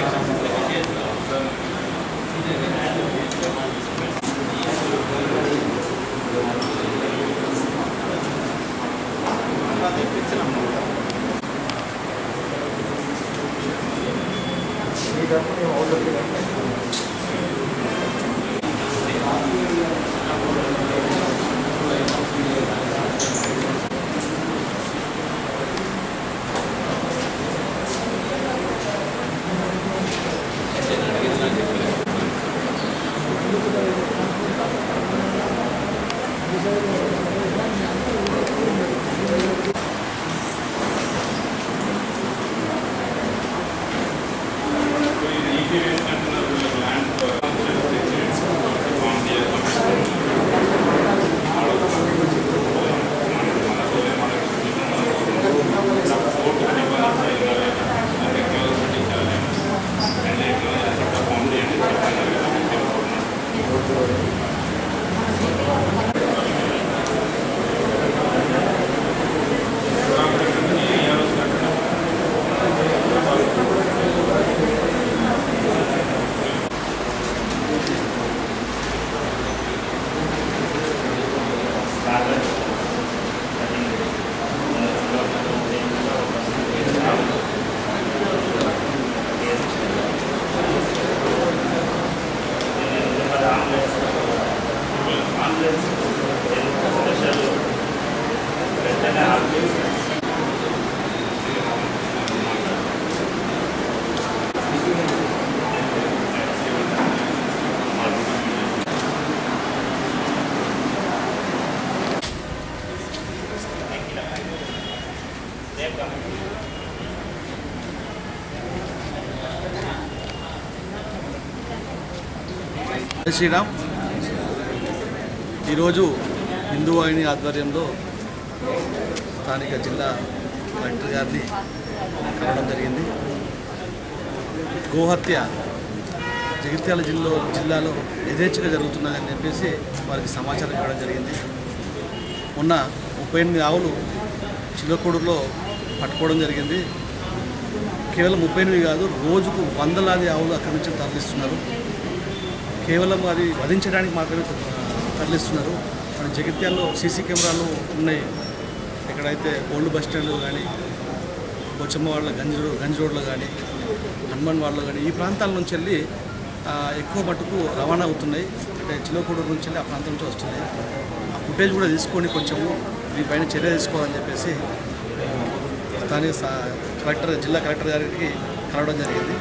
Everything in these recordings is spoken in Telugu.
జై శ్రీరామ్ ఈరోజు హిందూ వాహిని ఆధ్వర్యంలో స్థానిక జిల్లా కలెక్టర్ గారిని కలవడం జరిగింది గోహత్య జగిత్యాల జిల్లా జిల్లాలో యథేచ్ఛగా జరుగుతున్నదని చెప్పేసి వారికి సమాచారం ఇవ్వడం జరిగింది మొన్న ముప్పై ఎనిమిది ఆవులు చిలకూడులో పట్టుకోవడం జరిగింది కేవలం ముప్పై ఎనిమిది కాదు రోజుకు వందలాది ఆవులు అక్కడి నుంచి తరలిస్తున్నారు కేవలం అది వధించడానికి మాత్రమే తరలిస్తున్నారు మన జగిత్యాల్లో సీసీ కెమెరాలు ఉన్నాయి ఎక్కడైతే ఓల్డ్ బస్ స్టాండ్లో కానీ పోచమ్మ వాళ్ళ గంజి రో- గంజి రోడ్లో కానీ హనుమాన్ వాళ్ళలో కానీ ఈ ప్రాంతాల నుంచి వెళ్ళి ఆ, ఎక్కువ మటుకు రవాణా అవుతున్నాయి అంటే చిలకూడూరు నుంచి వెళ్ళి ఆ ప్రాంతం నుంచి వస్తున్నాయి ఆ ఫుటేజ్ కూడా తీసుకొని కొంచెము దీనిపైన చర్య తీసుకోవాలని చెప్పేసి స్థానిక సా- కలెక్టర్ జిల్లా కలెక్టర్ గారికి కలవడం జరిగింది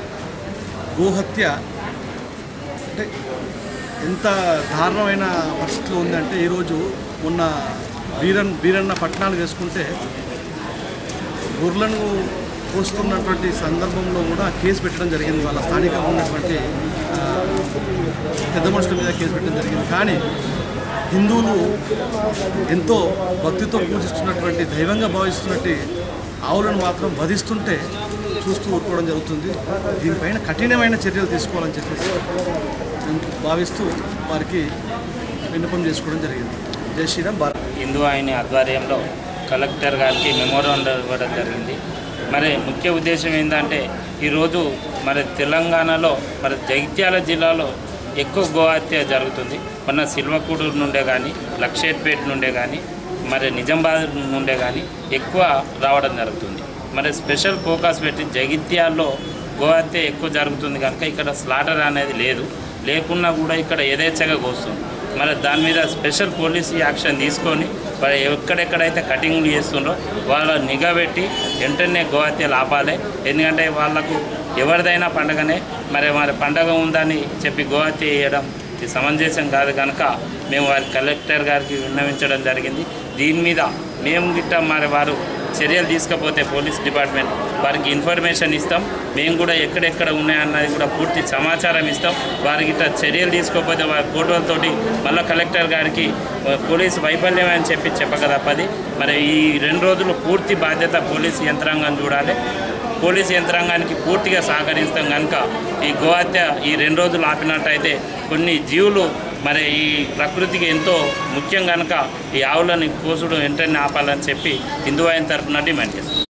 గోహత్య అంటే ఎంత దారుణమైన పరిస్థితిలో ఉందంటే ఈరోజు మొన్న వీరన్ వీరన్న పట్టణాలు వేసుకుంటే గొర్రెలను కోస్తున్నటువంటి సందర్భంలో కూడా కేసు పెట్టడం జరిగింది వాళ్ళ స్థానికంగా ఉన్నటువంటి ఆ, పెద్ద మనుషుల మీద కేసు పెట్టడం జరిగింది కానీ హిందువులు ఎంతో భక్తితో పూజిస్తున్నటువంటి దైవంగా భావిస్తున్నట్టు ఆవులను మాత్రం వధిస్తుంటే చూస్తూ ఊరుకోవడం జరుగుతుంది దీనిపైన కఠినమైన చర్యలు తీసుకోవాలని చెప్పేసి నేను భావిస్తూ వారికి విన్నపం చేసుకోవడం జరిగింది జై శ్రీరామ్ భారత్ హిందూ ఆయన ఆధ్వర్యంలో కలెక్టర్ గారికి మెమోరాండం ఇవ్వడం జరిగింది మరి ముఖ్య ఉద్దేశం ఏంటంటే ఈరోజు మరి తెలంగాణలో మరి జగిత్యాల జిల్లాలో ఎక్కువ గోహత్య జరుగుతుంది మొన్న సిల్వకూడూరు నుండే కానీ లక్షేట్పేట నుండే కానీ మరి నిజామాబాద్ నుండే కానీ ఎక్కువ రావడం జరుగుతుంది మరి స్పెషల్ ఫోకస్ పెట్టి జగిత్యాల్లో గోహత్య ఎక్కువ జరుగుతుంది కనుక ఇక్కడ స్లాటర్ అనేది లేదు లేకున్నా కూడా ఇక్కడ యథేచ్ఛగా కోస్తుంది మరి దాని మీద స్పెషల్ పోలీస్ యాక్షన్ తీసుకొని మరి ఎక్కడెక్కడైతే కటింగ్లు చేస్తుండ్రో వాళ్ళ నిఘా పెట్టి వెంటనే గోహత్యలు ఆపాలి ఎందుకంటే వాళ్ళకు ఎవరిదైనా పండగనే మరి మరి పండగ ఉందని చెప్పి గోహత్య చేయడం ఇది సమంజసం కాదు కనుక మేము వారి కలెక్టర్ గారికి విన్నవించడం జరిగింది దీని మీద మేము గిట్ట మరి వారు చర్యలు తీసుకపోతే పోలీస్ డిపార్ట్మెంట్ వారికి ఇన్ఫర్మేషన్ ఇస్తాం మేము కూడా ఎక్కడెక్కడ ఉన్నాయన్నది కూడా పూర్తి సమాచారం ఇస్తాం వారికి ఇట్లా చర్యలు తీసుకోకపోతే వారి ఫోటోలతోటి మళ్ళీ కలెక్టర్ గారికి ఆ, పోలీసు వైఫల్యం అని చెప్పి చెప్పక తప్పది మరి ఈ రెండు రోజులు పూర్తి బాధ్యత పోలీసు యంత్రాంగం చూడాలి పోలీస్ యంత్రాంగానికి పూర్తిగా సహకరిస్తాం కనుక ఈ గోహత్య ఈ రెండు రోజులు ఆపినట్టయితే కొన్ని జీవులు మరి ఈ ప్రకృతికి ఎంతో ముఖ్యం కనుక ఈ ఆవులని కోసుడు వెంటనే ఆపాలని చెప్పి హిందూ ఆయన తరఫున డిమాండ్ చేస్తాం